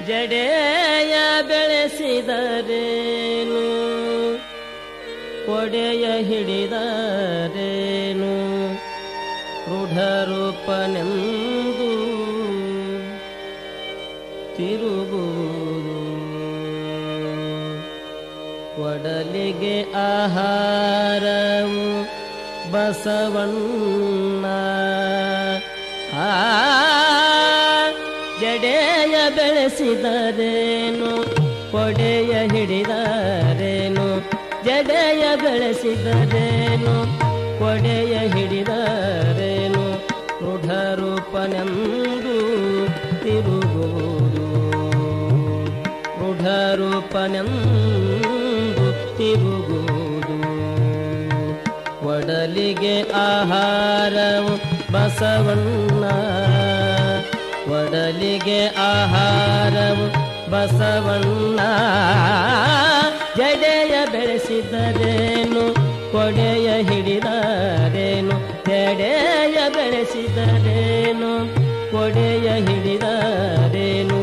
ಜಡೆಯ ಬೆಳೆಸಿದರೇನು ಕೊಡೆಯ ಹಿಡಿದರೇನು ರೂಢರೂಪನೆಂದು ತಿರುಗುವುದು ಒಡಲಿಗೆ ಆಹಾರವು ಬಸವಣ್ಣ ಆ ಜಡೆಯ ಬೆಳೆಸಿದರೇನು ಕೊಡೆಯ ಹಿಡಿದರೇನು ಜಡೆಯ ಬೆಳೆಸಿದರೇನು ಕೊಡೆಯ ಹಿಡಿದರೇನು ರೂಢರೂಪನೆಂದು ತಿರುಗುವುದು ರೂಢರೂಪನೆಂದು ತಿರುಗುವುದು ಒಡಲಿಗೆ ಆಹಾರವು ಬಸವಣ್ಣ ಒಡಲಿಗೆ ಆಹಾರವು ಬಸವಣ್ಣ ಜಡೆಯ ಬೆಳೆಸಿದರೇನು ಕೊಡೆಯ ಹಿಡಿದರೇನು ಜಡೆಯ ಬೆಳೆಸಿದರೇನು ಕೊಡೆಯ ಹಿಡಿದರೇನು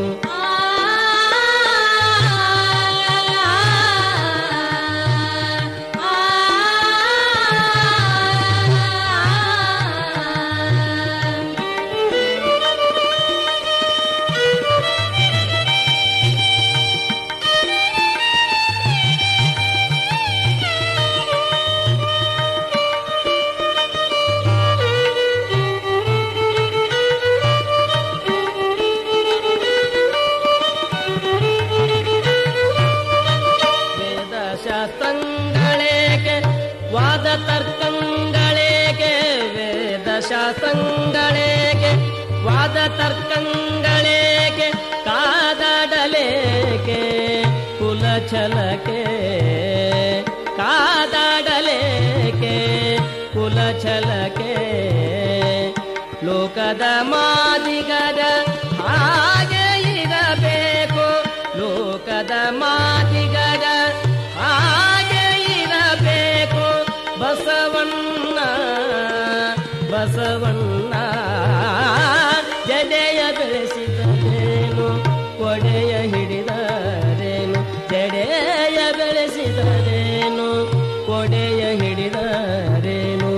ವೇದ ಶಾಸ್ತ್ರಗಳೇಕೆ ವಾದ ತರ್ಕಗಳೇಕೆ ವೇದ ಶಾಸ್ತ್ರಗಳೇಕೆ ವಾದ ತರ್ಕಗಳೇಕೆ ಕಾದಾಡಲೇಕೆ ಕುಲಛಲಕೆ ಕಾದಾಡಲೇಕೆ ಕುಲಛಲಕೆ ಲೋಕದ ಮಾದಿಗರ ಹಾಗೆ ಇರಬೇಕು ಲೋಕದ ಮಾದಿಗರ ಹಾಗೆ ಇರಬೇಕು ಬಸವಣ್ಣ ಬಸವಣ್ಣ ಜಡೆಯ ಬೆಳೆಸಿದರೇನು ಕೊಡೆಯ ಹಿಡಿದರೇನು ಜಡೆಯ ಬೆಳೆಸಿದರೇನು ಕೊಡೆಯ ಹಿಡಿದರೇನು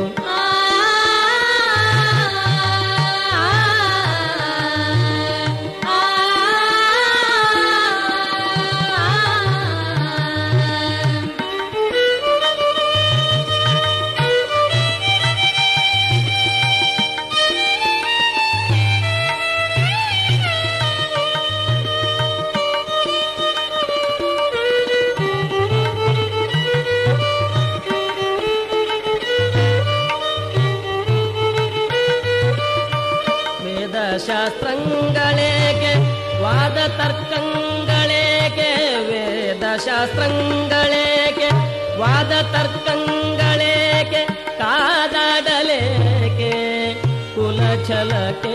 ವೇದ ಶಾಸ್ತ್ರಗಳೇಕೆ ವಾದ ತರ್ಕಗಳೇಕೆ ವೇದ ಶಾಸ್ತ್ರಗಳೇಕೆ ವಾದ ತರ್ಕಗಳೇಕೆ ಕಾದಾಡಲೇಕೆ ಕುಲಛಲಕೆ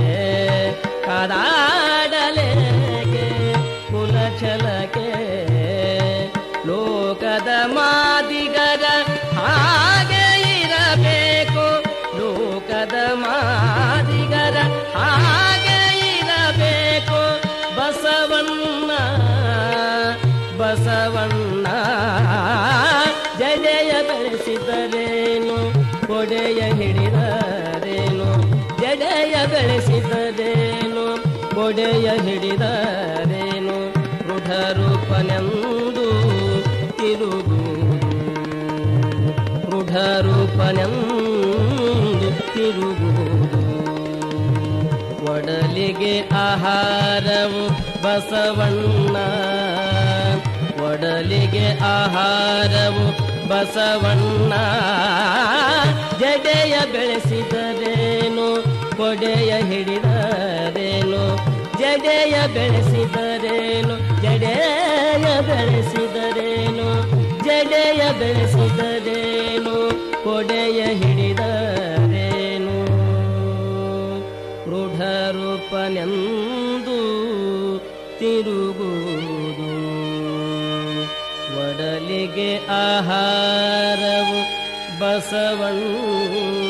ಕಾದಾಡಲೇಕೆ ಕುಲಛಲಕೆ ಲೋಕದ ಮಾದಿಗರ ಹಾಗೆ ಇರಬೇಕು ಲೋಕದ ಮಾದಿಗರ ಹಾಗೆ ಇರಬೇಕು ಬಸವಣ್ಣ ಬಸವಣ್ಣ ಜಡೆಯ ಬೆಳೆಸಿದರೇನು ಕೊಡೆಯ ಹಿಡಿದರೇನು ಜಡೆಯ ಬೆಳೆಸಿದರೇನು ಕೊಡೆಯ ಹಿಡಿದರೇನು ರೂಢರೂಪನೆಂದು ತಿರುಗುವುದು ರೂಢರೂಪನೆಂದು ತಿರುಗುವುದು ಒಡಲಿಗೆ ಆಹಾರವು ಬಸವಣ್ಣ ಒಡಲಿಗೆ ಆಹಾರವು ಬಸವಣ್ಣ ಜಡೆಯ ಬೆಳೆಸಿದರೇನು ಕೊಡೆಯ ಹಿಡಿದರೇನು ಜಡೆಯ ಬೆಳೆಸಿದರೇನು ಜಡೆಯ ಬೆಳೆಸಿದರೇನು ಜಡೆಯ ಬೆಳೆಸಿದರೇನು ಕೊಡೆಯ ಹಿಡಿದರೇನು ರೂಢರೂಪನೆಂದು ತಿರುಗುವುದು ಒಡಲಿಗೆ ಆಹಾರವು ಬಸವಣ್ಣ